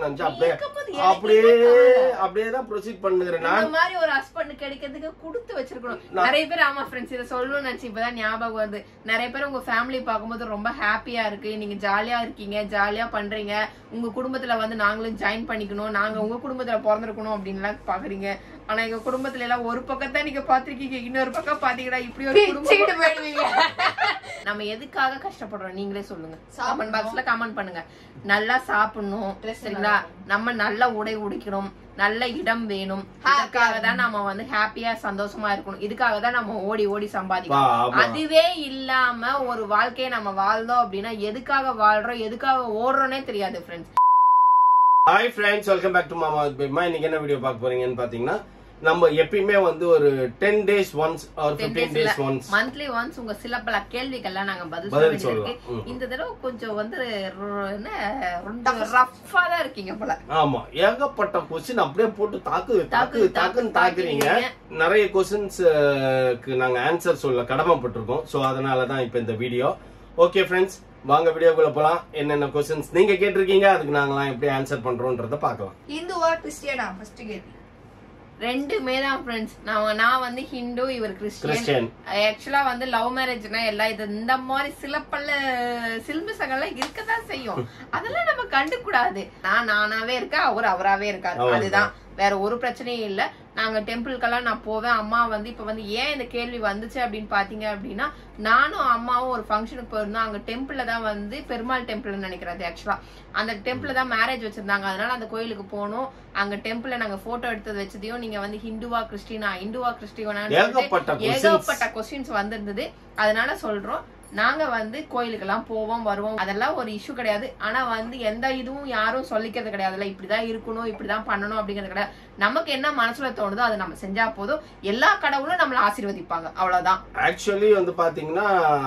நினைச்சு அப்படியே இருக்கும்போது எனக்கு அப்படியே என்ன கவலை? அப்படியே தான் ப்ரொசீட் பண்ணுகிறேன் இந்த நான் மாதிரி ஒரு ஹஸ்பண்ட் கிடைக்கிறதுக்கு கொடுத்து வச்சிருக்கணும் நிறைய பேர் ஆமா ஃப்ரெண்ட்ஸ் இதை சொல்லணும்னு நினைச்சு இப்பதான் ஞாபகம் வருது நிறைய பேர் உங்க ஃபேமிலி பார்க்கும்போது ரொம்ப ஹாப்பியா இருக்கு நீங்க ஜாலியா இருக்கீங்க ஜாலியா பண்றீங்க உங்க குடும்பத்துல வந்து நாங்களும் ஜாயின் பண்ணிக்கணும் நாங்க உங்க குடும்பத்துல பிறந்திருக்கணும் அப்படின்லாம் பாக்குறீங்க ஆனா எங்க குடும்பத்துல எல்லாம் ஒரு பக்கம் தான் நீங்க பாத்திருக்கீங்க இன்னொரு பக்கம் பாத்தீங்கன்னா இப்படி ஒரு குடும்பம் நம்ம எதுக்காக கஷ்டப்படுறோம் நீங்களே சொல்லுங்க கமெண்ட் பாக்ஸ்ல கமெண்ட் பண்ணுங்க நல்லா சாப்பிடணும் சரிங்களா நம்ம நல்ல உடை உடிக்கணும் நல்ல இடம் வேணும் இதுக்காக தான் நம்ம வந்து ஹாப்பியா சந்தோஷமா இருக்கணும் இதுக்காக தான் நம்ம ஓடி ஓடி பா, சம்பாதிக்கணும் ஆமா. அதுவே இல்லாம ஒரு வாழ்க்கையை நம்ம வாழ்ந்தோம் அப்படின்னா எதுக்காக வாழ்றோம் எதுக்காக ஓடுறோம்னே தெரியாது friends hi friends welcome back to மாமா பேமா இன்னைக்கு என்ன வீடியோ பார்க்க போறீங்கன்னு பாத்தீங்கன்னா நம்ம எப்பயுமே வந்து ஒரு டென் டேஸ் ஒன்ஸ் ஒரு fifteen days once monthly once உங்க சில பல கேள்விகள்லாம் நாங்க பதில் பதில் சொல்ல வேண்டியது சொல்லலாம். இருக்கு இந்த தடவை கொஞ்சம் வந்து ரொ- என்ன ரொம்ப ரஃபா தான் இருக்கீங்க போல ஆமா ஏகப்பட்ட கொஸ்டின் அப்படியே போட்டு தாக்கு தாக்கு தாக்கு, தாக்குன்னு தாக்கு, தாக்குறீங்க நிறைய கொஸ்டின்ஸ்க்கு நாங்க ஆன்சர் சொல்ல கடமைப்பட்டிருக்கோம் சோ அதனால தான் இப்போ இந்த வீடியோ ஓகே ஃப்ரெண்ட்ஸ் வாங்க வீடியோக்குள்ள போலாம் என்னென்ன கொஸ்டின்ஸ் நீங்க கேட்டிருக்கீங்க அதுக்கு நாங்களாம் எப்படி ஆன்சர் பண்றோம்ன்றத பார்க்கலாம் இந்துவா கிறிஸ்டியனா ஃபர்ஸ்ட் கேள்வி ரெண்டுமே தான் ஃப்ரெண்ட்ஸ் நான் நான் வந்து ஹிந்து இவர் கிறிஸ்டியன் கிறிஸ்டியன் ஆக்சுவலா வந்து லவ் மேரேஜ்னா எல்லாம் இது இந்த மாதிரி சில பல சில்மிசங்கள்லாம் இருக்கதான் செய்யும் அதெல்லாம் நம்ம கண்டுக்கூடாது நான் நானாவே இருக்கேன் அவர் அவராவே இருக்காரு அவ்வளவுதான். அதுதான் வேற ஒரு பிரச்சனையும் இல்ல நாங்க டெம்பிள்க்கெல்லாம் நான் போவேன் அம்மா வந்து இப்ப வந்து ஏன் இந்த கேள்வி வந்துச்சு அப்படின்னு பாத்தீங்க அப்படின்னா நானும் அம்மாவும் ஒரு ஃபங்க்ஷனுக்கு போயிருந்தோம் அங்க டெம்பிள்ல தான் வந்து பெருமாள் டெம்பிள் நினைக்கிறது ஆக்சுவலா அந்த டெம்பிள்ல தான் மேரேஜ் வச்சிருந்தாங்க அதனால அந்த கோயிலுக்கு போனோம் அங்க டெம்பிள்ல நாங்க போட்டோ எடுத்தது வச்சதையும் நீங்க வந்து ஹிந்துவா கிறிஸ்டினா இந்துவா கிறிஸ்டியனா ஏகப்பட்ட questions. ஏகப்பட்ட கொஸ்டின்ஸ் வந்திருந்தது அதனால சொல்றோம் நாங்க வந்து கோயிலுக்கெல்லாம் போவோம் வருவோம் அதெல்லாம் ஒரு இஷ்யூ கிடையாது ஆனா வந்து எந்த இதுவும் யாரும் சொல்லிக்கிறது கிடையாதுல்ல இப்படிதான் இருக்கணும் இப்படிதான் பண்ணணும் அப்படிங்கிறது கிடையாது நமக்கு என்ன மனசுல தோணுதோ அதை நம்ம செஞ்சா போதும் எல்லா கடவுளும் நம்மள ஆசீர்வதிப்பாங்க அவ்வளவுதான் ஆக்சுவலி வந்து பாத்தீங்கன்னா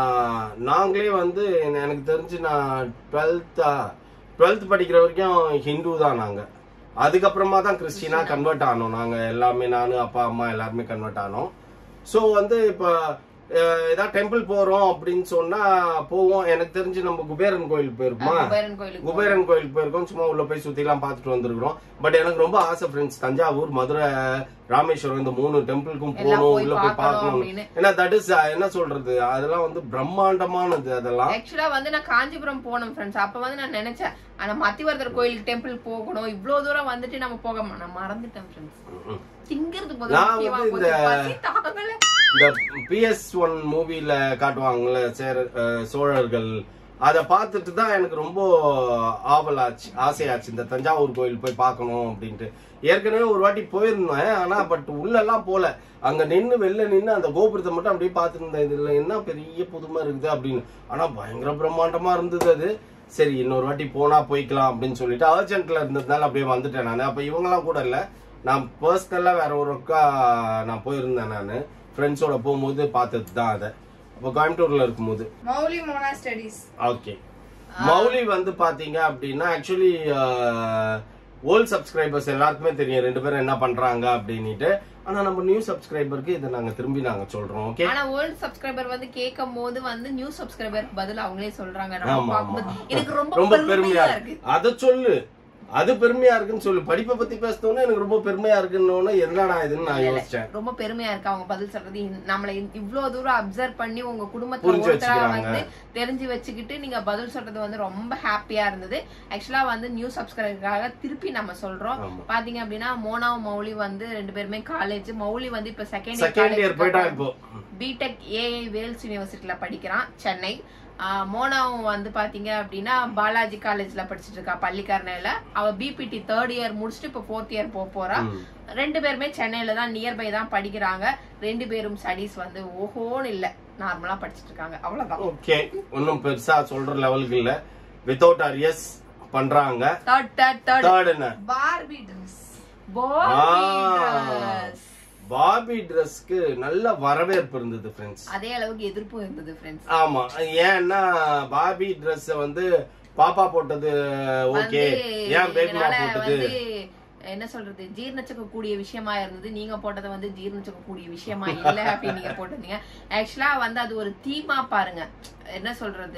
நாங்களே வந்து என்ன- எனக்கு தெரிஞ்சு நான் டுவெல்த்தா டுவெல்த் படிக்கிற வரைக்கும் ஹிந்து தான் நாங்க அதுக்கப்புறமா தான் கிறிஸ்டினா கன்வெர்ட் ஆனோம் நாங்க எல்லாமே நானு அப்பா அம்மா எல்லாருமே கன்வெர்ட் ஆனோம் ஸோ வந்து இப்போ ஏதாவது டெம்பிள் போறோம் அப்படின்னு சொன்னா போவோம் எனக்கு தெரிஞ்சு நம்ம குபேரன் கோயில் போயிருப்போமா குபேரன் கோயிலுக்கு குபேரன் கோயிலுக்கு போயிருக்கோம் சும்மா உள்ள போய் சுத்தி எல்லாம் பார்த்துட்டு வந்திருக்கிறோம் பட் எனக்கு ரொம்ப ஆசை ஃப்ரெண்ட்ஸ் தஞ்சாவூர் மதுரை ராமேஸ்வரம் இந்த மூணு டெம்பிளுக்கும் எல்லாம் போகணும் போய் உள்ள போய் பார்க்கணும் பார்க்கணும் அப்படின்னு. ஏன்னா தட் இஸ் என்ன சொல்றது அதெல்லாம் வந்து பிரம்மாண்டமானது அதெல்லாம் ஆக்சுவலா வந்து நான் காஞ்சிபுரம் போனோம் ஃப்ரெண்ட்ஸ் அப்ப வந்து நான் நினைச்சேன் ஆனா மத்திவரதர் கோயிலுக்கு டெம்பிள் போகணும் இவ்வளவு தூரம் வந்துட்டு நம்ம போக மா- நான் மறந்துட்டேன் ஃப்ரெண்ட்ஸ் ம். திங்கிறது நான் முக்கியமா வந்து போச்சு. இந்த- பசி தாங்கல இந்த பிஎஸ் ஒன் மூவில காட்டுவாங்கல்ல சேர அஹ், சோழர்கள் அதை பார்த்துட்டு தான் எனக்கு ரொம்ப ஆவலாச்சு ஆசையாச்சு இந்த தஞ்சாவூர் கோயில் போய் பார்க்கணும் அப்படின்ட்டு ஏற்கனவே ஒரு வாட்டி போயிருந்தேன் ஆனா பட் உள்ளெல்லாம் போல அங்க நின்னு வெளில நின்னு அந்த கோபுரத்தை மட்டும் அப்படியே பார்த்துட்டு இருந்தேன் இதுல என்ன பெரிய புதுமை இருக்குது அப்படின்னு ஆனா பயங்கர பிரம்மாண்டமா இருந்தது அது சரி இன்னொரு வாட்டி போனா போய்க்கலாம் அப்படின்னு சொல்லிட்டு அர்ஜென்ட்ல இருந்ததுனால அப்படியே வந்துட்டேன் நான் அப்ப இவங்கெல்லாம் கூட இல்ல நான் பர்சனலா வேற ஒரு ஒருக்கா நான் போயிருந்தேன் நான் ஃப்ரெண்ட்ஸோட போகும்போது பார்த்தது தான் அதை அப்போ கோயம்புத்தூர்ல இருக்கும்போது மௌலி மோனா ஸ்டடிஸ் ஓகே மௌலி வந்து பாத்தீங்க அப்படின்னா ஆக்சுவலி ஓல்ட் சப்ஸ்கிரைபர்ஸ் எல்லாருக்குமே தெரியும் ரெண்டு பேரும் என்ன பண்றாங்க அப்படின்னுட்டு ஆனா நம்ம நியூ சப்ஸ்கிரைபருக்கு இதை நாங்க திரும்பி நாங்க சொல்றோம் ஓகே ஆனா ஓல்ட் சப்ஸ்கிரைபர் வந்து கேட்கும் போது வந்து நியூ சப்ஸ்கிரைபருக்கு பதில் அவங்களே சொல்றாங்க நம்ம ஆமா, பார்க்கும்போது ஆமா. எனக்கு ரொம்ப ரொம்ப பெருமையா பெருமையா இருக்கு இருக்கு அத சொல்லு அது பெருமையா இருக்குன்னு சொல்லு படிப்பை பத்தி பேசினோன்னே எனக்கு ரொம்ப பெருமையா இருக்குன்னு என்னடா இதுன்னு நான் யோசிச்சேன் ரொம்ப பெருமையா இருக்கு அவங்க பதில் சொல்றது இந்த- நம்மள இந்த- இவ்வளவு தூரம் அப்சர்வ் பண்ணி உங்க குடும்பத்துல புரிஞ்சு ஒருத்தரா வச்சுக்கிறாங்க. வந்து தெரிஞ்சு வச்சுக்கிட்டு நீங்க பதில் சொல்றது வந்து ரொம்ப ஹாப்பியா இருந்தது ஆக்சுவலா வந்து நியூ சப்ஸ்கிரைபருக்காக திருப்பி நம்ம சொல்றோம் ஆமா. பாத்தீங்க அப்படின்னா மோனாவும் மௌலி வந்து ரெண்டு பேருமே காலேஜ் மௌலி வந்து இப்ப செகண்ட் செகண்ட் இயர் போயிட்டான் இப்போ பிடெக் ஏஐ வேல்ஸ் யூனிவர்சிட்டியில படிக்கிறான் சென்னை ஆஹ் மோனாவும் வந்து பாத்தீங்க அப்படின்னா பாலாஜி காலேஜ்ல படிச்சிட்டு இருக்கா பள்ளிக்கரணையில அவ பிபிடி தேர்ட் இயர் முடிச்சுட்டு இப்ப ஃபோர்த் இயர் போக போறா ம். ரெண்டு பேருமே சென்னையில தான் நியர்பை தான் படிக்கிறாங்க ரெண்டு பேரும் ஸ்டடீஸ் வந்து ஓஹோன்னு இல்ல நார்மலா படிச்சிட்டு இருக்காங்க அவ்வளவுதான் ஓகே ஒன்னும் பெருசா சொல்ற லெவலுக்கு இல்ல வித்தவுட் அரியஸ் பண்றாங்க தேர்ட் தேர்ட் தேர்ட் தேர்ட் என்ன பார்பி ட்ரெஸ் பாபி ட்ரெஸ்க்கு நல்ல வரவேற்பு இருந்தது ஃப்ரெண்ட்ஸ் அதே அளவுக்கு எதிர்ப்பும் இருந்தது ஃப்ரெண்ட்ஸ் ஆமா ஏன்னா பாபி Dress வந்து பாப்பா போட்டது ஓகே ஏன் பேபிமா போட்டது வந்து என்ன சொல்றது ஜீர்ணிச்சுக்க கூடிய விஷயமா இருந்தது நீங்க போட்டது வந்து ஜீர்ணிச்சுக்க கூடிய விஷயமா இல்ல அப்படின்னு நீங்க போட்டிருந்தீங்க ஆக்சுவலா வந்து அது ஒரு தீமா பாருங்க என்ன சொல்றது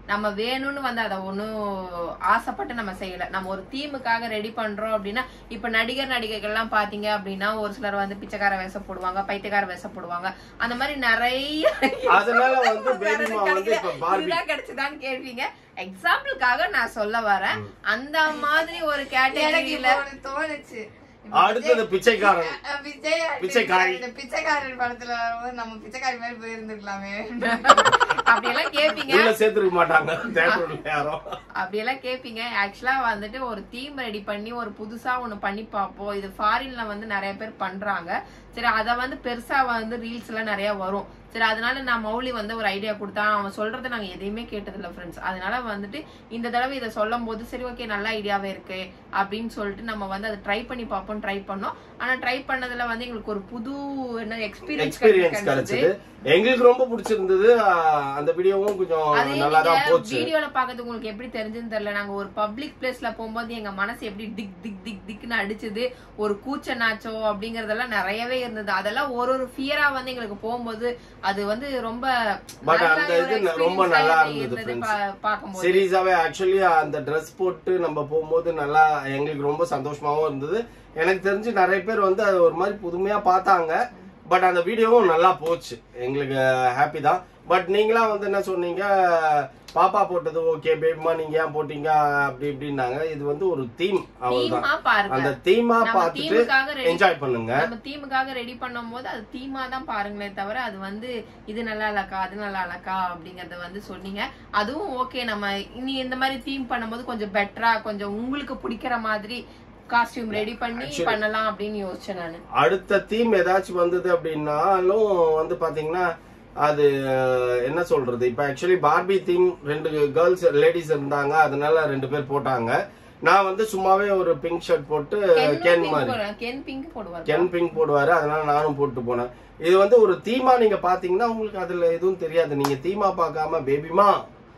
நம்ம வேணும்னு வந்து அதை ஒன்றும் ஆசைப்பட்டு நம்ம செய்யல நம்ம ஒரு தீமுக்காக ரெடி பண்றோம் அப்படின்னா இப்ப நடிகர் நடிகைகள்லாம் பாத்தீங்க அப்படின்னா ஒரு சிலர் வந்து பிச்சைக்கார வேஷம் போடுவாங்க பைத்தியக்கார வேஷம் போடுவாங்க அந்த மாதிரி நிறைய அதனால வந்து பேபிமா வந்து இப்ப பார்பி இதுதான் கிடைச்சதான்னு கேட்பீங்க எக்ஸாம்பிளுக்காக நான் சொல்ல வரேன் அந்த மாதிரி ஒரு எனக்கு கேட்டகரியில இப்போ ஒண்ணு தோணுச்சு அடுத்தது பிச்சைக்காரன் அஹ் விஜய் பிச்சைக்காரி. இந்த பிச்சைக்காரன் படத்துல வரும்போது நம்ம பிச்சைக்காரி மாதிரி போயிருந்துக்கலாமே அப்படியெல்லாம் கேட்பீங்க உள்ள சேர்த்துருக்க மாட்டாங்க தேட்டர்ல யாரும் அப்படியெல்லாம் கேட்பீங்க ஆக்சுவலா வந்துட்டு ஒரு தீம் ரெடி பண்ணி ஒரு புதுசா ஒண்ணு பண்ணி பார்ப்போம் இது ஃபாரின்ல வந்து நிறைய பேர் பண்றாங்க சரி அத வந்து பெருசா வந்து ரீல்ஸ் எல்லாம் நிறைய வரும் சரி அதனால நான் மௌலி வந்து ஒரு ஐடியா கொடுத்தான் அவன் சொல்றத நாங்க எதையுமே கேட்டதில்ல ஃப்ரெண்ட்ஸ் அதனால வந்துட்டு இந்த தடவை இதை சொல்லும் போது சரி ஓகே நல்ல ஐடியாவே இருக்கு அப்படின்னு சொல்லிட்டு நம்ம வந்து அதை ட்ரை பண்ணி பார்ப்போம் ட்ரை பண்ணோம் ஆனா ட்ரை பண்ணதுல வந்து எங்களுக்கு ஒரு புது என்ன எக்ஸ்பீரியன்ஸ் எக்ஸ்பீரியன்ஸ் கிடைச்சது எங்களுக்கு ரொம்ப பிடிச்சிருந்தது ஆஹ் அந்த வீடியோவும் கொஞ்சம் அதே நல்லா தான் நீங்க போச்சு வீடியோல பாக்கிறது உங்களுக்கு எப்படி தெரிஞ்சுன்னு தெரியல நாங்க ஒரு பப்ளிக் பிளேஸ்ல போகும்போது எங்க மனசு எப்படி திக் திக் திக் திக்னு அடிச்சது ஒரு கூச்ச நாச்சோ அப்படிங்கறதெல்லாம் நிறையவே இருந்தது அதெல்லாம் ஒரு ஒரு ஃபியரா வந்து எங்களுக்கு போகும்போது அது வந்து ரொம்ப But நல்ல அந்த ஒரு இது ரொம்ப experience நல்லா ஆ இருந்தது friends. பா- பார்க்கும்போது சீரியஸாவே ஆக்சுவலி அந்த ட்ரெஸ் போட்டு நம்ம போகும்போது நல்லா எங்களுக்கு ரொம்ப சந்தோஷமாவும் இருந்தது எனக்கு தெரிஞ்சு நிறைய பேர் வந்து அது ஒரு மாதிரி புதுமையா பார்த்தாங்க பட் அந்த வீடியோவும் நல்லா போச்சு எங்களுக்கு ஹாப்பி தான் பட் நீங்களா வந்து என்ன சொன்னீங்க பாப்பா போட்டது ஓகே பேபிமா நீங்க ஏன் போட்டீங்க அப்படி இப்படின்னாங்க இது வந்து ஒரு தீம் அவ்வளவுதான் தீமா பாருங்க அந்த தீமா நம்ம பார்த்துட்டு தீமுக்காக ரெடி என்ஜாய் பண்ணுங்க நம்ம தீமுக்காக ரெடி பண்ணும்போது அது தீமா தான் பாருங்களே தவிர அது வந்து இது நல்லா இல்லக்கா அது நல்லா இல்லக்கா அப்படிங்கறத வந்து சொன்னீங்க அதுவும் ஓகே நம்ம இனி இந்த மாதிரி தீம் பண்ணும்போது கொஞ்சம் பெட்டரா கொஞ்சம் உங்களுக்கு பிடிக்கிற மாதிரி காஸ்டியூம் ரெடி பண்ணி Actually- பண்ணலாம் அப்படின்னு யோசிச்சேன் நானு அடுத்த தீம் ஏதாச்சும் வந்தது அப்படின்னாலும் வந்து பாத்தீங்கன்னா அது அஹ், என்ன சொல்றது இப்ப ஆக்சுவலி பார்பி தீம் ரெண்டு கேர்ள்ஸ் லேடிஸ் இருந்தாங்க அதனால ரெண்டு பேர் போட்டாங்க நான் வந்து சும்மாவே ஒரு பிங்க் ஷர்ட் போட்டு கென் மாதிரி கென் பிங்க் போடுவார் கென் பிங்க் போடுவாரு அதனால நானும் போட்டு போனேன் இது வந்து ஒரு தீமா நீங்க பாத்தீங்கன்னா உங்களுக்கு அதுல எதுவும் தெரியாது நீங்க தீமா பார்க்காம பேபிமா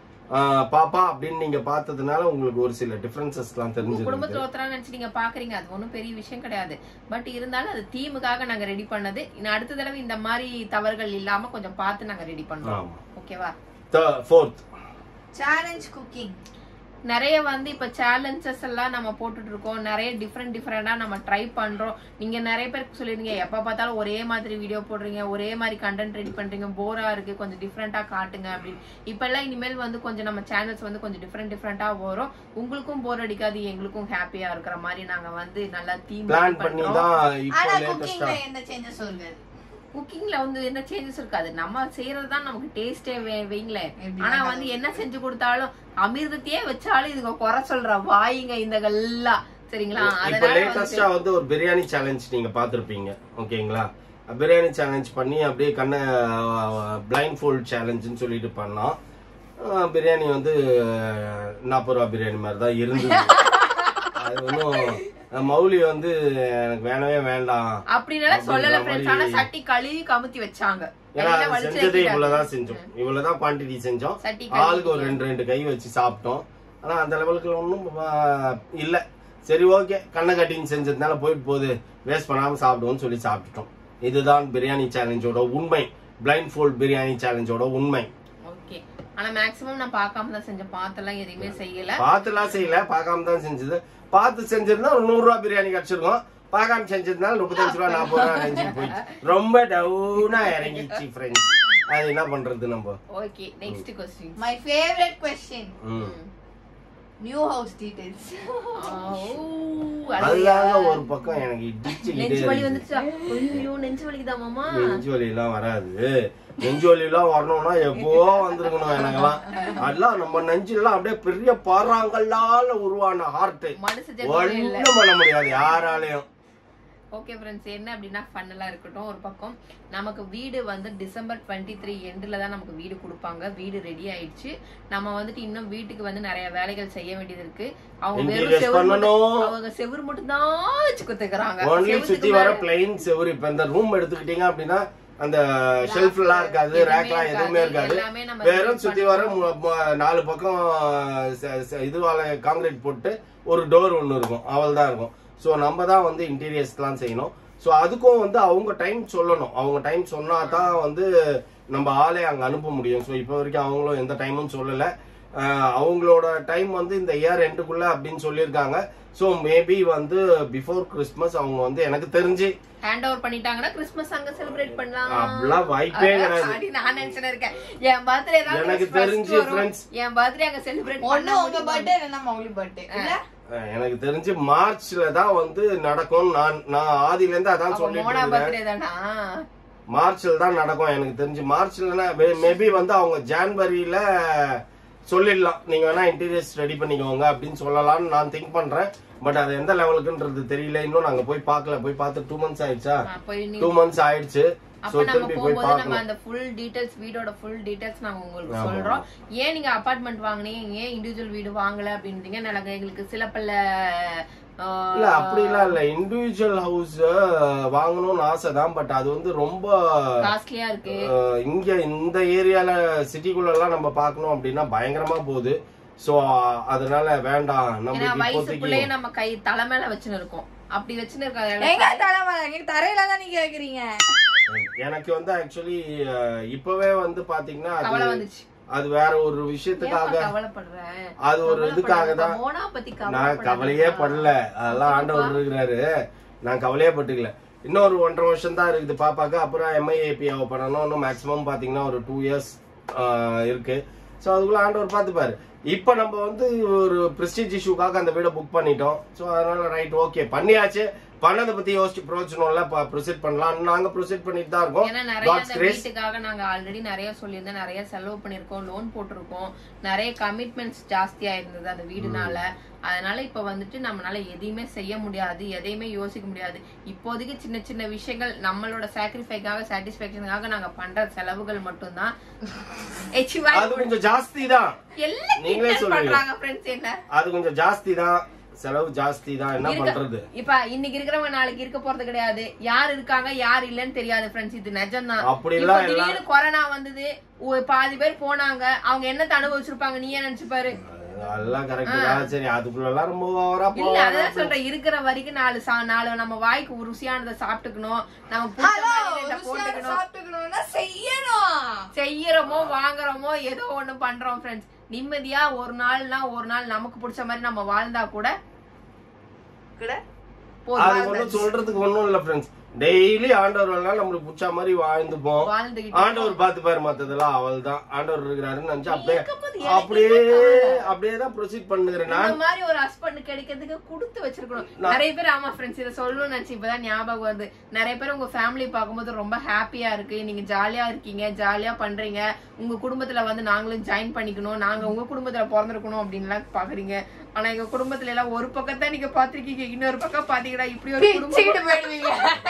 பாப்பா அப்படின்னு நீங்க பார்த்ததுனால உங்களுக்கு ஒரு சில டிஃபரன்சஸ்லாம் உங்க தெரிஞ்சிருக்கு குடும்பத்துல ஒருத்தரா நினைச்சு நீங்க பாக்குறீங்க அது ஒண்ணும் பெரிய விஷயம் கிடையாது பட் இருந்தாலும் அது தீமுக்காக நாங்க ரெடி பண்ணது இன்னும் அடுத்த தடவை இந்த மாதிரி தவறுகள் இல்லாம கொஞ்சம் பார்த்து நாங்க ரெடி பண்றோம் ஆமா ஓகேவா ஃபோர்த் சேலஞ்ச் குக்கிங் நிறைய வந்து இப்ப சேலஞ்சஸ் எல்லாம் நம்ம போட்டுட்டு இருக்கோம் நிறைய டிஃப்ரெண்ட் டிஃப்ரெண்டா நம்ம ட்ரை பண்றோம் நீங்க நிறைய பேருக்கு சொல்லிருங்க எப்ப பார்த்தாலும் ஒரே மாதிரி வீடியோ போடுறீங்க ஒரே மாதிரி கண்டென்ட் ரெடி பண்றீங்க போரா இருக்கு கொஞ்சம் டிஃப்ரெண்டா காட்டுங்க அப்படின்னு இப்ப எல்லாம் இனிமேல் வந்து கொஞ்சம் நம்ம சேனல்ஸ் வந்து கொஞ்சம் டிஃப்ரெண்ட் டிஃப்ரெண்டா வரும் உங்களுக்கும் போர் அடிக்காது எங்களுக்கும் ஹாப்பியா இருக்கிற மாதிரி நாங்க வந்து நல்லா தீம் பிளான் பண்ணி தான் இப்போ ஆனா லேட்டஸ்டா குக்கிங்ல எந்த சேஞ்சஸ் இருக்காது குக்கிங்ல வந்து என்ன சேஞ்சஸ் இருக்காது நம்ம செய்யறது தான் நமக்கு டேஸ்டே வைங்களேன் எப்படி ஆனா வந்து என்ன செஞ்சு கொடுத்தாலும் அமிர்தத்தையே வச்சாலும் இதுங்க குறை சொல்ற வாயிங்க இந்த எல்லாம் சரிங்களா இப்ப அதனால லேட்டஸ்டா வந்து வந்து ஒரு பிரியாணி சேலஞ்ச் நீங்க பாத்திருப்பீங்க ஓகேங்களா பிரியாணி சேலஞ்ச் பண்ணி அப்படியே கண்ண பிளைண்ட் ஃபோல்ட் சேலஞ்சுன்னு சொல்லிட்டு பண்ணோம் அஹ் பிரியாணி வந்து அஹ், நாற்பது ரூபா பிரியாணி மாதிரி தான் இருந்தது அது ஒன்றும் மௌலி வந்து எனக்கு வேணவே வேண்டாம் அப்படின்னால சொல்லல அப்படிங்கிற ஃப்ரெண்ட்ஸ் ஆனா மாதிரி- சட்டி கழுவி கமுத்தி வச்சாங்க ஏன்னா எல்லாம் அது வலிச்சு செஞ்சதே வைக்கிறாங்க. இவ்வளவுதான் செஞ்சோம் இவ்வளவுதான் குவாண்டிட்டி செஞ்சோம் சட்டி ஆளுக்கு ஒரு கழுவி ரெண்டு ரெண்டு கை வச்சு சாப்பிட்டோம் ஆனா அந்த லெவலுக்கு ஒன்றும் இல்ல சரி ஓகே கண்ணை கட்டின்னு செஞ்சதுனால போயிட்டு போகுது வேஸ்ட் பண்ணாம சாப்பிடுவோம்னு சொல்லி சாப்பிட்டுட்டோம் இதுதான் பிரியாணி சேலஞ்சோட உண்மை பிளைண்ட் ஃபோல்ட் பிரியாணி சேலஞ்சோட உண்மை ஓகே ஆனா மேக்ஸிமம் நான் பார்க்காம தான் செஞ்சேன் பார்த்தெல்லாம் எதுவுமே செய்யல பார்த்துலாம் செய்யல பார்க்காம தான் செஞ்சது பார்த்து செஞ்சிருந்தா ஒரு நூறு ரூபா பிரியாணி கிடைச்சிருக்கும் பார்க்காம செஞ்சதுனால முப்பத்தஞ்சு ரூபா நாற்பது ரூபா ரேஞ்சுக்கு போயிடுச்சு ரொம்ப டவுனா இறங்கிச்சு ஃப்ரெண்ட்ஸ் அது என்ன பண்றது நம்ம okay next question my favourite question ம். நியூ ஹவுஸ் டீடைல்ஸ் அதுதாங்க ஒரு பக்கம் எனக்கு இடிச்சுக்கிட்டே நெஞ்சு வலி இருக்கு. வந்துச்சா ஐயோ நெஞ்சு வலிக்குதா மாமா நெஞ்சு வலி எல்லாம் வராது நெஞ்சு வலி எல்லாம் வரணும்னா எப்போ வந்திருக்கணும் எனக்கெல்லாம் அதெல்லாம் நம்ம நெஞ்சு எல்லாம் அப்படியே பெரிய பாறாங்கல்லால உருவான ஹார்ட் மனசு ஜென்மமே இல்ல ஒண்ணும் பண்ண முடியாது யாராலையும் ஓகே ஃப்ரெண்ட்ஸ் என்ன அப்படின்னா ஃபன்னெல்லாம் இருக்கட்டும் ஒரு பக்கம் நமக்கு வீடு வந்து டிசம்பர் டுவெண்ட்டி த்ரீ எண்டில் தான் நமக்கு வீடு கொடுப்பாங்க வீடு ரெடி ஆயிடுச்சு நம்ம வந்துட்டு இன்னும் வீட்டுக்கு வந்து நிறைய வேலைகள் செய்ய வேண்டியது இருக்கு அவங்க வெறும் Interiors செவுரு மட்டும் பண்ணணும். அவங்க செவுரு மட்டும் தான் வச்சு குத்துக்கிறாங்க ஒன்லி செவுத்துக்கு சுத்தி வர மேல பிளைன் செவுரு இப்ப இந்த ரூம் எடுத்துக்கிட்டீங்க அப்படின்னா அந்த ஷெல்ஃப் எல்லாம் இருக்காது எதுவுமே ரேக்லாம் எதுவுமே இருக்காது எல்லாமே நம்ம வெறும் ready சுத்தி வர மு- மு- நாலு பக்கம் ச- ச- இதுவால காங்கிரீட் போட்டு ஒரு டோர் ஒன்னு இருக்கும் அவள் தான் இருக்கும் ஸோ நம்ம தான் வந்து இன்டீரியர்ஸ்லாம் செய்யணும் ஸோ அதுக்கும் வந்து அவங்க டைம் சொல்லணும் அவங்க டைம் சொன்னா தான் வந்து நம்ம ஆளே அங்க அனுப்ப முடியும் ஸோ இப்போ வரைக்கும் அவங்களும் எந்த டைமும் சொல்லல அஹ், அவங்களோட டைம் வந்து இந்த இயர் எண்டுக்குள்ள அப்படின்னு சொல்லியிருக்காங்க ஸோ மேபி வந்து பிஃபோர் கிறிஸ்மஸ் அவங்க வந்து எனக்கு தெரிஞ்சு ஹேண்ட் ஓவர் பண்ணிட்டாங்கன்னா கிறிஸ்மஸ் அங்க செலிப்ரேட் பண்ணலாம் அப்படிலாம் வாய்ப்பே கிடையாது அப்படி நான் நினைச்சுன்னு இருக்கேன் என் பர்த்டே தான் எனக்கு first தெரிஞ்சு வரும். friends. என் பர்த்டே அங்க செலிப்ரேட் ஒண்ணு உங்க பர்த்டே இல்லைன்னா மௌலி பர்த்டே இல்ல அஹ், எனக்கு தெரிஞ்சு மார்ச்ல தான் வந்து நடக்கும் நான் நான் ஆதில இருந்து அதான் சொல்லிட்டு மோனா இருக்கேன் பர்த்டே தானா மார்ச்ல தான் நடக்கும் எனக்கு தெரிஞ்சு மார்ச்ல மேபி வந்து அவங்க ஜான்வரியில சொல்லிடலாம் நீங்க வேணா இன்டீரியர்ஸ் ரெடி பண்ணிக்கோங்க அப்படின்னு சொல்லலாம்னு நான் திங்க் பண்றேன் பட் அது எந்த லெவலுக்குன்றது தெரியல இன்னும் நாங்க போய் பார்க்கல போய் பார்த்து டூ மந்த்ஸ் ஆயிடுச்சா அப்ப நீ டூ மந்த்ஸ் ஆயிடுச்சு சோ அப்ப நம்ம திருப்பி போய் போகும்போது நம்ம பார்க்கணும் அந்த ஃபுல் டீடைல்ஸ் வீடோட ஃபுல் டீடைல்ஸ் நாங்க உங்களுக்கு ஆமா. சொல்றோம் ஏன் நீங்க அபார்ட்மெண்ட் வாங்குனீங்க ஏன் இண்டிவிஜுவல் வீடு வாங்கல அப்படின்றீங்க நாங்க எங்களுக்கு சில பல ஆஹ், இல்ல அப்படிலாம் இல்ல இண்டிவிஜுவல் ஹவுஸ் வாங்கணும்னு ஆசை தான் பட் அது வந்து ரொம்ப காஸ்ட்லியா இருக்கு அஹ், இங்க இந்த ஏரியால சிட்டிக்குள்ள எல்லாம் நம்ம பார்க்கணும் அப்படின்னா பயங்கரமா போகுது சோ அதனால வேண்டாம் ஏன்னா நம்மளுக்கு வயசுக்குள்ளேயே இப்போதைக்கு நம்ம கை தலைமையில வச்சுன்னு இருக்கோம் அப்படி வச்சுன்னு எங்க இருக்காது தலைமை எங்க தரையில தான் நீங்க கேக்குறீங்க எனக்கு வந்து ஆக்சுவலி இப்பவே வந்து பாத்தீங்கன்னா கவலை அது வந்துச்சு அது வேற ஒரு விஷயத்துக்காக ஏன்பா கவலைப்படுறேன் அது ஒரு இதுக்காக தான் மோனா பத்தி நான் கவலையே படல அதெல்லாம் ஆண்டவர் இருக்கிறாரு நான் கவலையே பட்டுக்கல இன்னொரு ஒன்றரை வருஷம் தான் இருக்குது பாப்பாக்கு அப்புறம் எம்ஐஏபிஆவை பண்ணணும் இன்னும் மேக்ஸிமம் பாத்தீங்கன்னா ஒரு டூ இயர்ஸ் இருக்கு ஸோ அதுக்குள்ள ஆண்டவர் பார்த்துப்பாரு இப்போ நம்ம வந்து ஒரு பிரஸ்டீஜ் இஷ்யூக்காக அந்த வீடை புக் பண்ணிட்டோம் ஸோ அதனால ரைட் ஓகே பண்ணியாச்சு பண்ணதை பத்தி யோசிச்சு பிரயோஜனம்ல ப்ரொசீட் பண்ணலாம் நாங்க ப்ரொசீட் பண்ணிட்டு தான் இருக்கோம் ஏன்னா நிறைய காட்ஸ் அந்த கிரேஸ் வீட்டுக்காக நாங்க ஆல்ரெடி நிறைய சொல்லியிருந்தோம் நிறைய செலவு பண்ணிருக்கோம் லோன் போட்டிருக்கோம் நிறைய கமிட்மெண்ட்ஸ் ஜாஸ்தியா இருந்தது அந்த வீடுனால அதனால இப்ப வந்துட்டு நம்மளால எதையுமே செய்ய முடியாது எதையுமே யோசிக்க முடியாது இப்போதைக்கு சின்ன சின்ன விஷயங்கள் நம்மளோட சாக்ரிஃபைக்காக சாட்டிஸ்பேக்ஷனுக்காக நாங்க பண்ற செலவுகள் மட்டும்தான் எச்சி வாய் அது கொஞ்சம் ஜாஸ்தி தான் எல்லாம் நீங்களே கிண்டல் சொல்லுங்க. பண்றாங்க ஃப்ரெண்ட்ஸ் என்ன அது கொஞ்சம் ஜாஸ்தி தான் செலவு ஜாஸ்தி தான் என்ன இருக்க- பண்றது இப்ப இன்னைக்கு இருக்கிறவங்க நாளைக்கு இருக்க போறது கிடையாது யார் இருக்காங்க யார் இல்லன்னு தெரியாது ஃப்ரெண்ட்ஸ் இது நிஜம்தான் அப்படி இப்ப எல்லாம் திடீர்னு கொரோனா வந்தது ஒரு பாதி பேர் போனாங்க அவங்க என்னத்த அனுபவிச்சிருப்பாங்க நீ ஏன் நினைச்சு பாரு எல்லாம் கரெக்ட் தான் சரி அதுக்குள்ள எல்லாம் ரொம்ப ஓவரா இல்ல அதான் சொல்றேன் இருக்கிற வரைக்கும் நாலு சா- நாலு நம்ம வாய்க்கு ருசியானதை சாப்பிட்டுக்கணும் நம்ம பிடிச்ச ஹலோ மாதிரி ரெண்டை போட்டுக்கணும் சாப்பிட்டுக்கணும்னா செய்யணும் செய்யறோமோ வாங்குறோமோ ஏதோ ஒண்ணு பண்றோம் ஃப்ரெண்ட்ஸ் நிம்மதியா ஒரு நாள்னா ஒரு நாள் நமக்கு பிடிச்ச மாதிரி நம்ம வாழ்ந்தா கூட கூட அது போதும் ஒண்ணும் சொல்றதுக்கு ஒண்ணும் இல்ல ஃப்ரெண்ட்ஸ் டெய்லி ஆண்டவர் எல்லாம் நம்மளுக்கு பிடிச்ச மாதிரி வாழ்ந்துப்போம் வாழ்ந்துகிட்டு ஆண்டவர் பார்த்து பாரு மத்ததெல்லாம் அவள் தான் ஆண்டவர் இருக்கிறாருன்னு நினைச்சு அப்படியே இருக்கும்போது எனக்கு அப்படியே அப்படியே தான் ப்ரொசீட் பண்ணுகிறேன் நான் இந்த மாதிரி ஒரு ஹஸ்பண்ட் கிடைக்கிறதுக்கு கொடுத்து வச்சிருக்கணும் நிறைய பேர் ஆமா ஃப்ரெண்ட்ஸ் இதை சொல்லணும்னு நினைச்சு இப்பதான் ஞாபகம் வருது நிறைய பேர் உங்க ஃபேமிலி பார்க்கும்போது ரொம்ப ஹாப்பியா இருக்கு நீங்க ஜாலியா இருக்கீங்க ஜாலியா பண்றீங்க உங்க குடும்பத்துல வந்து நாங்களும் ஜாயின் பண்ணிக்கணும் நாங்க உங்க குடும்பத்துல பிறந்திருக்கணும் அப்படின்லாம் பாக்குறீங்க ஆனா எங்க குடும்பத்துல எல்லாம் ஒரு பக்கத்தை நீங்க பாத்திருக்கீங்க இன்னொரு பக்கம் பாத்தீங்கன்னா இப்படி ஒரு குடும்பம் பிச்சுக்கிட்டு போயிடுவீங்க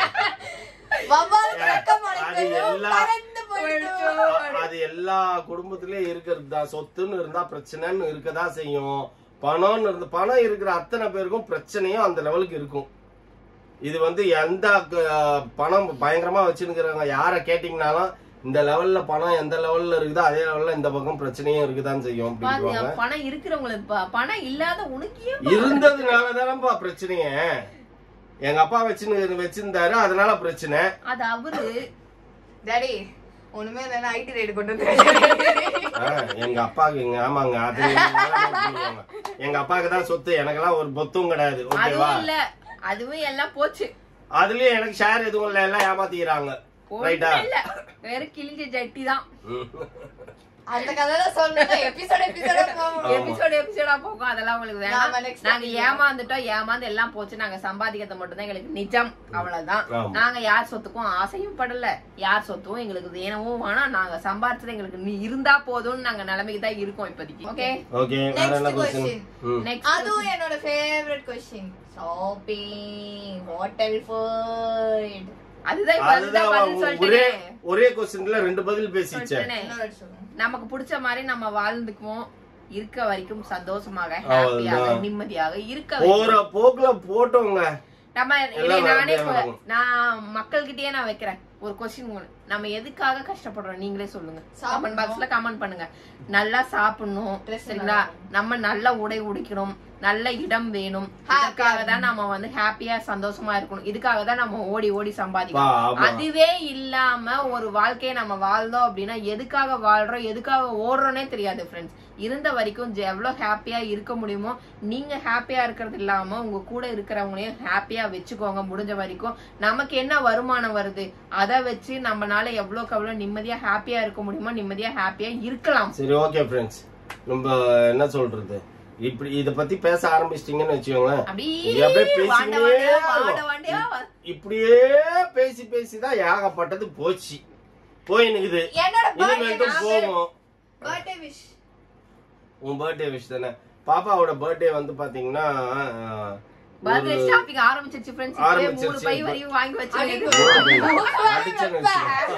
வவ்வால் கிரக்கம் அது அடைக்கணும், எல்லா- பறந்து போயிடும். அது எல்லா குடும்பத்திலயும் இருக்கிறது தான் சொத்துன்னு இருந்தா பிரச்சனைன்னு இருக்கதான் செய்யும் பணம்னு இருந்து பணம் இருக்கிற அத்தனை பேருக்கும் பிரச்சனையும் அந்த லெவலுக்கு இருக்கும் இது வந்து எந்த க- பணம் பயங்கரமா வச்சிருக்கிறவங்க யார கேட்டீங்கனாலும் இந்த லெவல்ல பணம் எந்த லெவல்ல இருக்குதோ அதே லெவல்ல இந்த பக்கம் பிரச்சனையும் இருக்குதான் செய்யும் பாருங்க, அப்படின்வாங்க பணம் இருக்கிறவங்களுக்கு பா- பணம் இல்லாத உனக்கு ஏன் இருந்ததுனாலதானப்பா பிரச்சனையே எங்க அப்பா வச்சுன்னு வச்சிருந்தாரு அதனால பிரச்சனை அது அவரு டாடி ஒண்ணுமே இல்லைன்னா ஐடி ரைடு கொண்டு வந்து ஆ, எங்க அப்பாக்கு எங்க ஆமாங்க அது நல்லா note பண்ணிக்கோங்க. எங்க அப்பாக்கு தான் சொத்து எனக்கெல்லாம் ஒரு பொத்தும் கிடையாது ஓகேவா அதுவும் இல்ல அதுவும் எல்லாம் போச்சு அதுலயும் எனக்கு ஷேர் எதுவும் இல்ல எல்லாம் ஏமாத்திக்கிறாங்க ரைட்டா ஒண்ணுமே இல்ல வெறும் கிழிஞ்ச ஜட்டி தான் அந்த கதை தான் சொல்லணும் எபிசோட் எபிசோட போவோம் எபிசோடு எபிசோடா போகும் அதெல்லாம் உங்களுக்கு நாம வேணாம் next நாங்க episode. ஏமாந்துட்டோம் ஏமாந்து எல்லாம் போச்சு நாங்க சம்பாதிக்கிறது மட்டும் தான் எங்களுக்கு நிஜம் அவ்வளவுதான் ஆமா. நாங்க யார் சொத்துக்கும் ஆசையும் படல யார் சொத்தும் எங்களுக்கு வேணவும் வேணாம் நாங்க சம்பாதிச்சது எங்களுக்கு நீ இருந்தா போதும்னு நாங்க நிலைமைக்கு தான் இருக்கோம் இப்போதைக்கு ஓகே ஓகே வேற என்ன Next கொஸ்டின் question. நெக்ஸ்ட் அதுவும் என்னோட favourite question shopping hotel food அதுதான் இப்ப அதுதான் அதுதான் பதில் ஒரே சொல்லிட்டேனே ஒரே கொஸ்டின்ல ரெண்டு பதில் பேசிச்சேன் சொல்லிட்டேனே. இன்னொரு சொல்லுங்க நமக்கு பிடிச்ச மாதிரி நம்ம வாழ்ந்துக்குவோம் இருக்க வரைக்கும் சந்தோஷமாக அவ்வளவுதான். ஹாப்பியாக நிம்மதியாக இருக்க போற வைக்கும். போக்குல போட்டோங்க நம்ம எல்லாம் இல்லை, நானே நல்லபடியா கொ- நடக்கும். நான் மக்கள்கிட்டயே நான் வைக்கிறேன் ஒரு கொஸ்டின் ஒண்ணு நம்ம எதுக்காக கஷ்டப்படுறோம் நீங்களே சொல்லுங்க கமெண்ட் சாப்பிடணும். பாக்ஸ்ல கமெண்ட் பண்ணுங்க நல்லா சாப்பிடணும் Dress சரிங்களா நம்ம நல்ல உடை உடிக்கணும் நல்ல இடம் வேணும் இதுக்காக தான் நம்ம வந்து ஹாப்பியா சந்தோஷமா இருக்கணும் இதுக்காக தான் நம்ம ஓடி ஓடி வா, சம்பாதிக்கணும் ஆமா. அதுவே இல்லாம ஒரு வாழ்க்கையை நம்ம வாழ்ந்தோம் அப்படின்னா எதுக்காக வாழ்றோம் எதுக்காக ஓடுறோன்னே தெரியாது ஃப்ரெண்ட்ஸ் இருந்த வரைக்கும் ஜெ- எவ்வளவு ஹாப்பியா இருக்க முடியுமோ நீங்க ஹாப்பியா இருக்கிறது இல்லாம உங்க கூட இருக்கிறவங்களையும் ஹாப்பியா வச்சுக்கோங்க முடிஞ்ச வரைக்கும் நமக்கு என்ன வருமானம் வருது அதை வச்சு நம்மனால எவ்வளவுக்கு எவ்வளவு நிம்மதியா ஹாப்பியா இருக்க முடியுமோ நிம்மதியா ஹாப்பியா இருக்கலாம் சரி ஓகே ஃப்ரெண்ட்ஸ் நம்ம என்ன சொல்றது இப்படி இத பத்தி பேச ஆரம்பிச்சிட்டீங்கன்னு வச்சுக்கோங்களேன் இது அப்படியே அப்படியே வாண்ட பேசிக்கிட்டே வாண்டையா, வாண்ட இருக்கும். வாண்டையா வ- இப்படியே பேசி பேசி தான் ஏகப்பட்டது போச்சு போய் நிக்குது என்னோட இனிமேல்தான் போகும் பர்த்டே விஷ் உன் பர்த்டே விஷ் தானே பாப்பாவோட பர்த்டே வந்து பாத்தீங்கன்னா அஹ், பர்த்டே ஒரு- ஷாப்பிங் ஆரம்பிச்சிருச்சு ஃப்ரெண்ட்ஸ் மூணு ஆரம்பிச்சிருச்சு. பை வரையும் வாங்கி வச்சு அடிச்சேன்னு வச்சுக்கோ.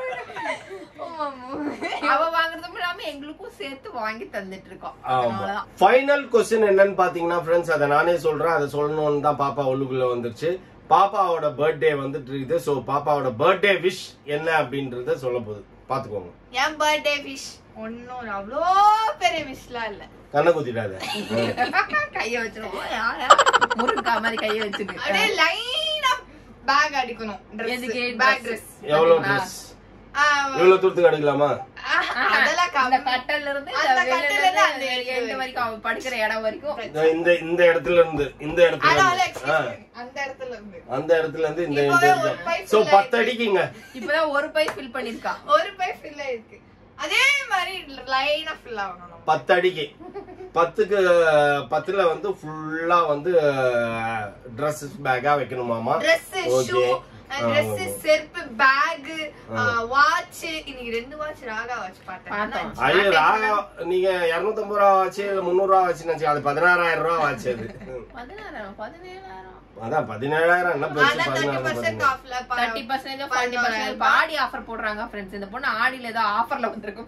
அவ வாங்குறதும் இல்லாம எங்களுக்கும் சேர்த்து வாங்கி தந்துட்டு இருக்கோம் ஆமா அவ்வளவுதான். ஃபைனல் கொஸ்டின் என்னன்னு பாத்தீங்கன்னா ஃப்ரெண்ட்ஸ் அதை நானே சொல்றேன் அதை சொல்லணும்னு தான் பாப்பா உள்ளுக்குள்ள வந்துருச்சு பாப்பாவோட பர்த்டே வந்துட்டு இருக்குது ஸோ பாப்பாவோட பர்த்டே விஷ் என்ன அப்படின்றத சொல்ல போகுது பாத்துக்கோங்க என் பர்த்டே விஷ் ஒன்னும் அவ்வளோ பெரிய விஷலாம் இல்ல கண்ணை குத்திடாத கைய வச்சிருவோம் முருங்கா மாதிரி கைய வச்சுட்டு அப்படியே லைனா பேக் அடிக்கணும் எதுக்கு பேக் dress? ட்ரெஸ் எவ்வளவு ட்ரெஸ் இவ்வளவு தூரத்துக்கு அடிக்கலாமா அதெல்லாம் அந்த கம்மி. கட்டல்ல இருந்து அந்த இந்த கட்டில்ல வெளியில இருந்து அந்த இருந்து எண்டு வரைக்கும் அவ படுக்கிற இடம் வரைக்கும் இந்த- இந்த இந்த இடத்துல இருந்து இந்த இடத்துல அதான் இருந்து excuse ஆ, me. அந்த இடத்துல இருந்து அந்த இடத்துல இருந்து இந்த இப்பவே இந்த ஒரு pipe சோ full பத்து அடிக்குங்க இப்பதான் ஒரு பை ஃபில் பண்ணிருக்கா ஒரு பை ஃபில் இருக்கு அதே மாதிரி லைனா ஃபில் ஆகணும் பத்து அடிக்கு பத்துக்கு பத்துல வந்து ஃபுல்லா வந்து ட்ரெஸ்ஸஸ் பேக்கா வைக்கணுமாமா Dress, ஓகே shoe, Dress, செருப்பு பேக் வாட்ச் இன்னைக்கு ரெண்டு வாட்ச் ராகா வாட்ச் பார்த்தோம். பார்த்தேன் ஐயோ ராகா நீங்க இருநூத்தம்பது ரூபா ஆச்சு முந்நூறு ரூபா ஆச்சு நினைச்சு அது பதினாறாயிரம் ரூபா ஆச்சு அது பதினாறாயிரம் பதினேழாயிரம் அதான் பதினேழாயிரம் என்ன பெருசு ஆனா தேர்ட்டி பதினாறாயிரம் பர்சன்ட் பாத்தீங்க. ஆஃப்ல தேர்ட்டி பர்சன்டேஜ் ஃபார்ட்டி பர்சன்டேஜ் இப்போ ஆடி ஆஃபர் போடுறாங்க ஃப்ரெண்ட்ஸ் இந்த பொண்ணு ஆடியில ஏதோ ஆஃபர்ல வந்திருக்கும்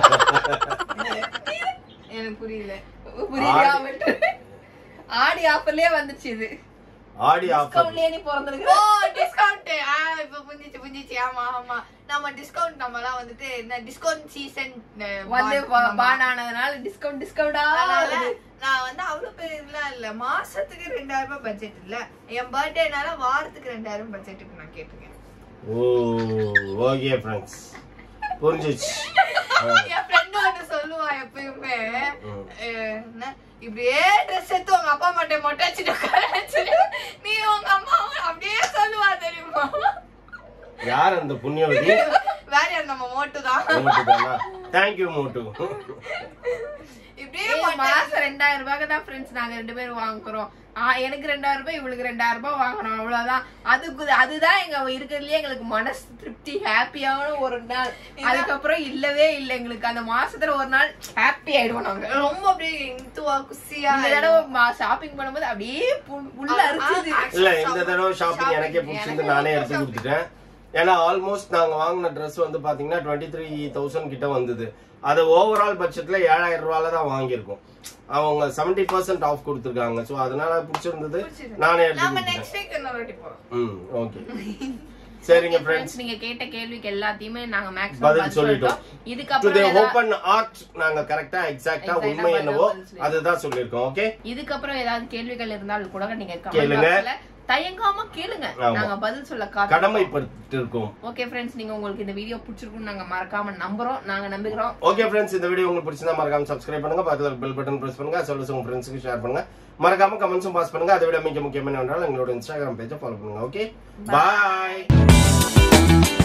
எனக்கு புரியல புரியாம ஆடி ஆஃபர்லயே வந்துச்சு இது ஆடி ஆஃபர் டிஸ்கவுண்ட்லயே நீ ஓ பிறந்திருக்க டிஸ்கவுண்ட் ஆ இப்ப புரிஞ்சிச்சு புரிஞ்சிச்சு ஆமா ஆமா நம்ம டிஸ்கவுண்ட் நம்ம எல்லாம் வந்துட்டு என்ன டிஸ்கவுண்ட் சீசன் வந்து பான் ஆனதுனால டிஸ்கவுண்ட் டிஸ்கவுண்டா அதனால நான் வந்து அவ்வளவு பேர் இதெல்லாம் இல்ல மாசத்துக்கு ரெண்டாயிரம் ரூபாய் பட்ஜெட் இல்ல என் பர்த்டேனால வாரத்துக்கு ரெண்டாயிரம் பட்ஜெட்டுக்கு நான் கேட்டுக்கேன் ஓ ஓகே ஃப்ரெண்ட்ஸ் புரிஞ்சிச்சு என் ஃப்ரெண்டு ஒன்று சொல்லுவா எப்பயுமே ம். அஹ், என்ன, இப்படியே ட்ரெஸ் எடுத்து உங்க அப்பா மட்டும் மொட்டை வச்சுட்டு உட்கார வச்சுட்டு, நீ உங்க அம்மாவை அப்படியே சொல்லுவா தெரியுமா யார் அந்த புண்ணியவதி வேற யார் நம்ம மோட்டு தான் மோட்டு தானா தேங்க்யூ மோட்டு இப்படியே ஏய், மொட்டை மாசம் ரெண்டாயிரம் ரூபாய்க்கு தான் ஃப்ரெண்ட்ஸ் நாங்க ரெண்டு பேரும் வாங்குறோம் ஆ, எனக்கு ரெண்டாயிரம் ரூபாய் இவளுக்கு ரெண்டாயிரம் ரூபாய் வாங்குறோம் அவ்வளவுதான் அதுக்கு அதுதான் எங்க இருக்கிறதுலயே எங்களுக்கு மனசு திருப்தி ஹாப்பியான ஒரு நாள் அதுக்கப்புறம் இல்லவே இல்லை எங்களுக்கு அந்த மாசத்துல ஒரு நாள் ஹாப்பி ஆயிடுவோம் நாங்க ரொம்ப அப்படியே இந்துவா குசியா இந்த தடவை ஷாப்பிங் பண்ணும்போது அப்படியே பு- உள்ள அரிச்சுது இல்ல இந்த தடவை ஷாப்பிங் எனக்கே பிடிச்சிருந்து நானே எடுத்து கொடுத்துட்டேன் ஏன்னா ஆல்மோஸ்ட் நாங்க வாங்கின Dress வந்து பாத்தீங்கன்னா டுவெண்ட்டி த்ரீ தௌசண்ட் கிட்ட வந்தது அது ஓவரால் பட்ஜெட்ல ஏழாயிரம் ரூபாயில தான் வாங்கியிருக்கோம் அவங்க செவன்டி பர்சன்ட் ஆஃப் கொடுத்துருக்காங்க ஸோ அதனால பிடிச்சிருந்தது நானே எடுத்து நம்ம கொடுத்துட்டேன் நெக்ஸ்ட் வீக் இன்னொரு வாட்டி போறோம் ம் ஓகே சரிங்க ஃப்ரெண்ட்ஸ் ஃப்ரெண்ட்ஸ் நீங்க கேட்ட கேள்விக்கு எல்லாத்தையுமே நாங்க மேக்ஸிமம் பதில் பதில் சொல்லிட்டோம் சொல்லிட்டோம் டு இதுக்கப்புறம் தி ஏதாவது- ஓபன் ஆர்ட் நாங்க கரெக்டா எக்ஸாக்ட்டா Exact ஆ உண்மை பதில் என்னவோ சொல்லிட்டோம். அதுதான் சொல்லியிருக்கோம் ஓகே இதுக்கப்புறம் ஏதாவது கேள்விகள் இருந்தாலும் கூட நீங்க கமெண்ட் கேளுங்க. பாக்ஸ்ல தயங்காம கேளுங்க ஆமா. நாங்க பதில் சொல்ல காத்து கடமைப்பட்டு இருக்கோம் ஓகே ஃப்ரெண்ட்ஸ் நீங்க உங்களுக்கு இந்த வீடியோ பிடிச்சிருக்கும்னு நாங்க மறக்காம நம்புறோம் நாங்க நம்புகிறோம் ஓகே ஃப்ரெண்ட்ஸ் இந்த வீடியோ உங்களுக்கு பிடிச்சிருந்தா மறக்காம சப்ஸ்கிரைப் பண்ணுங்க பக்கத்துல பெல் பட்டன் பிரஸ் பண்ணுங்க சொல்லுங்க உங்க ஃப்ரெண்ட்ஸ்க்கு ஷேர் பண்ணுங்க மறக்காம கமெண்ட்ஸும் பாஸ் பண்ணுங்க அதை விட மிக முக்கியமான என்றால் எங்களோட இன்ஸ்டாகிராம் பேஜை ஃபாலோ பண்ணுங்க ஓகே பாய்